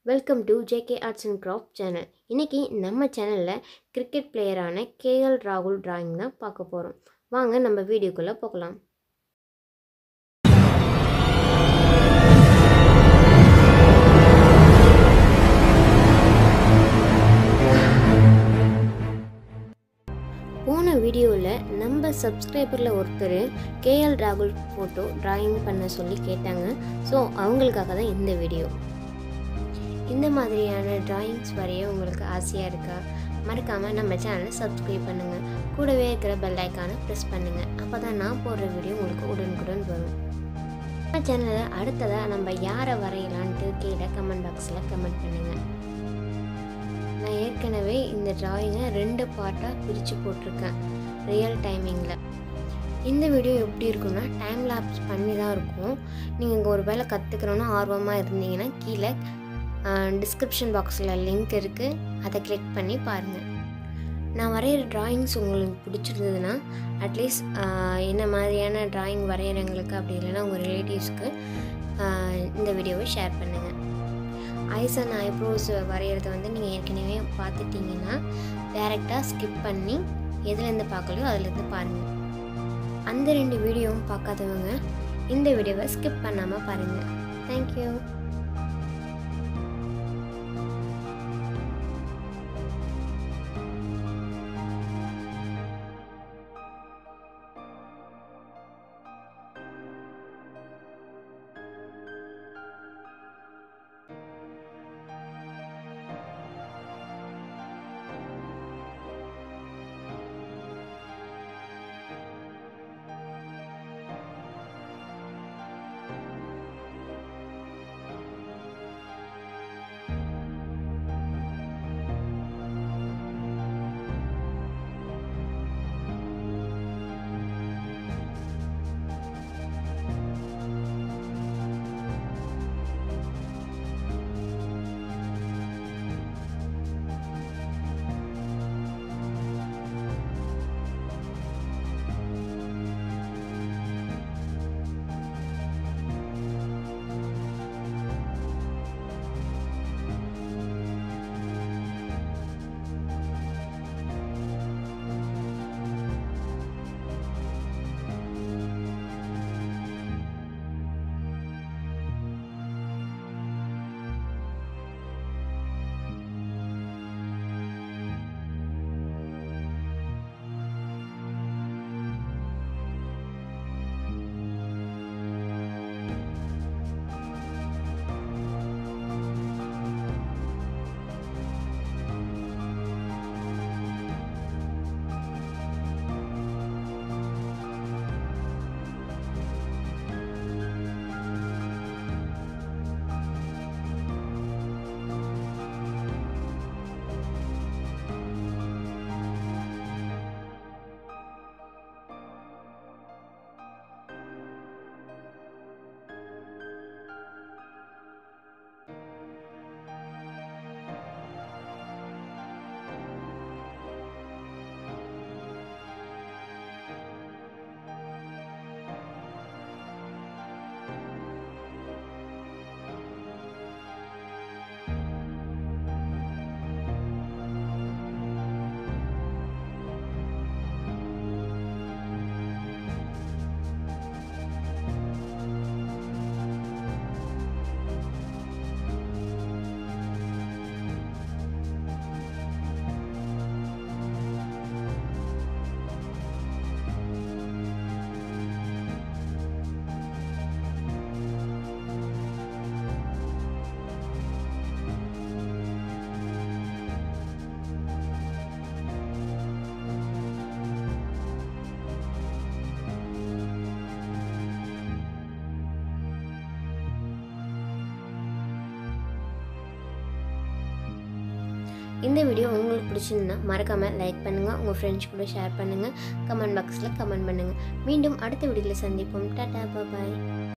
welcome to JK arts and craft channel இன்றைக்கி நம்ம சேனலில் கிரிக்கெட் பிளேயரான கேஎல் ராகுல் டிராயிங் தான் பார்க்க போகிறோம் வாங்க நம்ம வீடியோக்குள்ளே போகலாம் போன வீடியோவில் நம்ம சப்ஸ்கிரைபரில் ஒருத்தர் கேஎல் ராகுல் ஃபோட்டோ டிராயிங் பண்ண சொல்லி கேட்டாங்க ஸோ அவங்களுக்காக தான் இந்த வீடியோ இந்த மாதிரியான டிராயிங்ஸ் வரைய உங்களுக்கு ஆசையாக இருக்கா மறக்காமல் நம்ம சேனலை சப்ஸ்கிரைப் பண்ணுங்கள் கூடவே இருக்கிற பெல் ஐக்கானை ப்ரெஸ் பண்ணுங்கள் அப்போ தான் நான் போடுற வீடியோ உங்களுக்கு உடனுக்குடன் வரும் நம்ம சேனலில் அடுத்ததாக நம்ம யாரை வரையலான்ட்டு கீழே கமெண்ட் பாக்ஸில் கமெண்ட் பண்ணுங்கள் நான் ஏற்கனவே இந்த டிராயிங்கை ரெண்டு பார்ட்டாக பிரித்து போட்டிருக்கேன் ரியல் டைமிங்கில் இந்த வீடியோ எப்படி இருக்குன்னா டைம் லேப்ஸ் பண்ணி தான் இருக்கும் நீங்கள் ஒரு வேளை கற்றுக்கணுன்னு ஆர்வமாக இருந்தீங்கன்னா கீழே டிஸ்கிரிப்ஷன் பாக்ஸில் லிங்க் இருக்குது அதை கிளிக் பண்ணி பாருங்கள் நான் வரைகிற டிராயிங்ஸ் உங்களுக்கு பிடிச்சிருந்ததுன்னா அட்லீஸ்ட் என்ன மாதிரியான டிராயிங் வரைகிறவங்களுக்கு அப்படி இல்லைன்னா உங்கள் ரிலேட்டிவ்ஸ்க்கு இந்த வீடியோவை ஷேர் பண்ணுங்கள் ஐஸ் அண்ட் ஐப்ரோஸ் வரைகிறத வந்து நீங்கள் ஏற்கனவே பார்த்துட்டிங்கன்னா டேரெக்டாக ஸ்கிப் பண்ணி எதுலேருந்து பார்க்கலையோ அதுலேருந்து பாருங்கள் அந்த ரெண்டு வீடியோவும் பார்க்காதவங்க இந்த வீடியோவை ஸ்கிப் பண்ணாமல் பாருங்கள் தேங்க்யூ இந்த வீடியோ உங்களுக்கு பிடிச்சிருந்தா மறக்காமல் லைக் பண்ணுங்கள் உங்கள் ஃப்ரெண்ட்ஸ் கூட ஷேர் பண்ணுங்கள் கமெண்ட் பாக்ஸில் கமெண்ட் பண்ணுங்கள் மீண்டும் அடுத்த வீடியோவில் சந்திப்போம் டாட்டா பாய்